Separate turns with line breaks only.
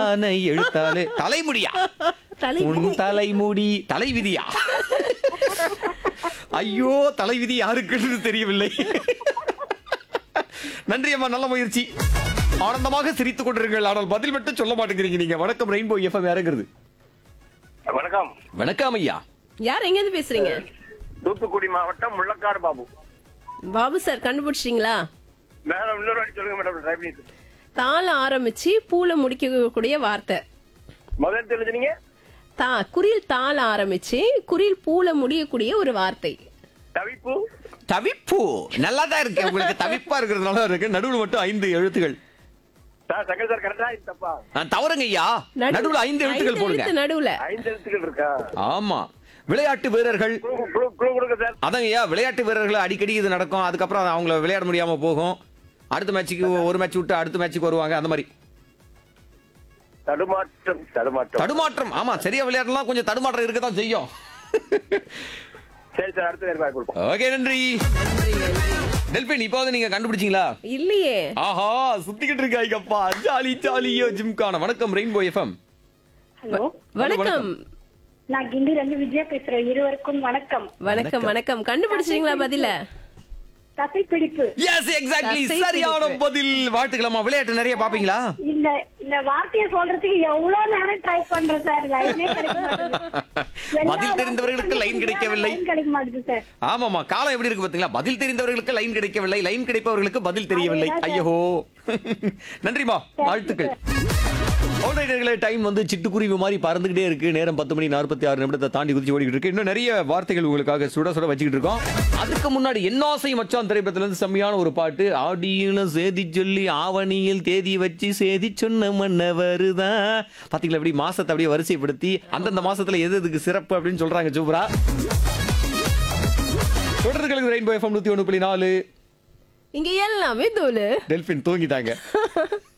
ஆனை எழுத்தாலே தலைமுடியா
தலை
உன் தலைமுடி தலைவிதியா ஐயோ தலைவிதி யாருக்குன்னு தெரியவில்லை நன்றி அம்மா நல்ல முயற்சி ஆனந்தமாக சிரித்துக் கொண்டிருங்கள் ஆனால் பதில் மட்டும் சொல்ல மாட்டேங்கிறீங்க நீங்க வணக்கம் ரெயின்போ எஃப்எம் இறங்குறது
வணக்கம்
வணக்கம் ஐயா
யார் எங்க இருந்து பேசுறீங்க
தூத்துக்குடி மாவட்டம் முள்ளக்காடு பாபு
பாபு சார் கண்டுபிடிச்சிட்டீங்களா
மேடம் இன்னொரு வாட்டி சொல்லுங்க மேடம் ட்ரை பண்ணி
தாள ஆரம்பிச்சு பூல முடிக்கக்கூடிய வார்த்தை
முதல் தெரிஞ்சுனீங்க
தா குறில் தாள ஆரம்பிச்சு குறில் பூல முடியக்கூடிய ஒரு வார்த்தை
தவிப்பு
தவிப்பு நல்லா தான் இருக்கு உங்களுக்கு தவிப்பா இருக்கிறதுனால இருக்கு நடுவில் மட்டும் ஐந்து எழுத்துகள்
சார் சங்கர் சார் கரெக்டா இது தப்பா
ஆ, தவறுங்க ஐயா நடுவில் ஐந்து எழுத்துகள் போடுங்க
எழுத்து நடுவுல
ஐந்து எழுத்துக்கள் இருக்கா
ஆமா விளையாட்டு வீரர்கள்
குழு குழு- குழு கொடுங்க சார்
அதாங்க ஐயா விளையாட்டு வீரர்கள் அடிக்கடி இது நடக்கும் அதுக்கப்புறம் அது அவங்கள விளையாட முடியாம போகும் அடுத்த மேட்சுக்கு ஒரு மேட்ச் விட்டு அடுத்த மேட்சுக்கு வருவாங்க அந்த மாதிரி
தடுமாற்றம் தடுமாற்றம்
தடுமாற்றம் ஆமா சரியா விளையாடலாம் கொஞ்சம் தடுமாற்றம் இருக்க தான் செய்யும்
சரி சார் அடுத்த நேரம் வாய்ப்பு கொடுப்போம்
ஓகே நன்றி டெல்பின் இப்போ வந்து நீங்க கண்டுபிடிச்சீங்களா
இல்லையே
ஆஹா சுத்திக்கிட்டு இருக்காய்ங்கப்பா ஜாலி ஜாலியோ ஜிம்கான வணக்கம் ரெயின்போ எஃப்எம்
ஹலோ
வணக்கம்
நான் கிண்டில இருந்து விஜயா பேசுறேன் இருவருக்கும் வணக்கம்
வணக்கம் வணக்கம் கண்டுபிடிச்சிட்டீங்களா பதில
தசைப்பிடிப்பு
எஸ் எக்ஸாக்ட்லி
தசை
சரியான
பிடிப்பு.
பதில் வாழ்த்துக்கலாமா விளையாட்டு நிறைய பாப்பீங்களா
இந்த இந்த வார்த்தையை சொல்றதுக்கு எவ்வளவு நேரம் ட்ரை பண்றேன் சார் லைனே கிடைக்க மாட்டேங்குது. எல்லா
பதில் தெரிந்தவர்களுக்கு லைன் கிடைக்கவில்லை
line கிடைக்க மாட்டேங்குது சார்
ஆமாமா காலம் எப்படி இருக்கு பாத்தீங்களா பதில் தெரிந்தவர்களுக்கு லைன் கிடைக்கவில்லை லைன் கிடைப்பவர்களுக்கு பதில் தெரியவில்லை
அதேதான்
ஐயோ நன்றிமா வாழ்த்துக்கள் ஆல்ரைடர்களே டைம் வந்து சிட்டுக்குருவி மாதிரி பறந்துகிட்டே இருக்கு நேரம் பத்து மணி நாற்பத்தி ஆறு நிமிடத்தை தாண்டி குதிச்சு ஓடிக்கிட்டு இருக்கு இன்னும் நிறைய வார்த்தைகள் உங்களுக்காக சுட சுட வச்சுக்கிட்டு இருக்கோம் அதுக்கு முன்னாடி என்னாசை மச்சான் திரைப்படத்துல இருந்து செம்மையான ஒரு பாட்டு ஆடியில சேதி சொல்லி ஆவணியில் தேதி வச்சு சேதி சொன்ன மன்ன வருதான் பாத்தீங்களா எப்படி மாசத்தை அப்படியே வரிசைப்படுத்தி அந்தந்த மாசத்துல எது எதுக்கு சிறப்பு அப்படின்னு சொல்றாங்க சூப்பரா தொடர்களுக்கு ரெயின்போ எஃப்எம் நூத்தி ஒண்ணு புள்ளி நாலு
இங்க எல்லாமே தோலு
டெல்பின் தூங்கிட்டாங்க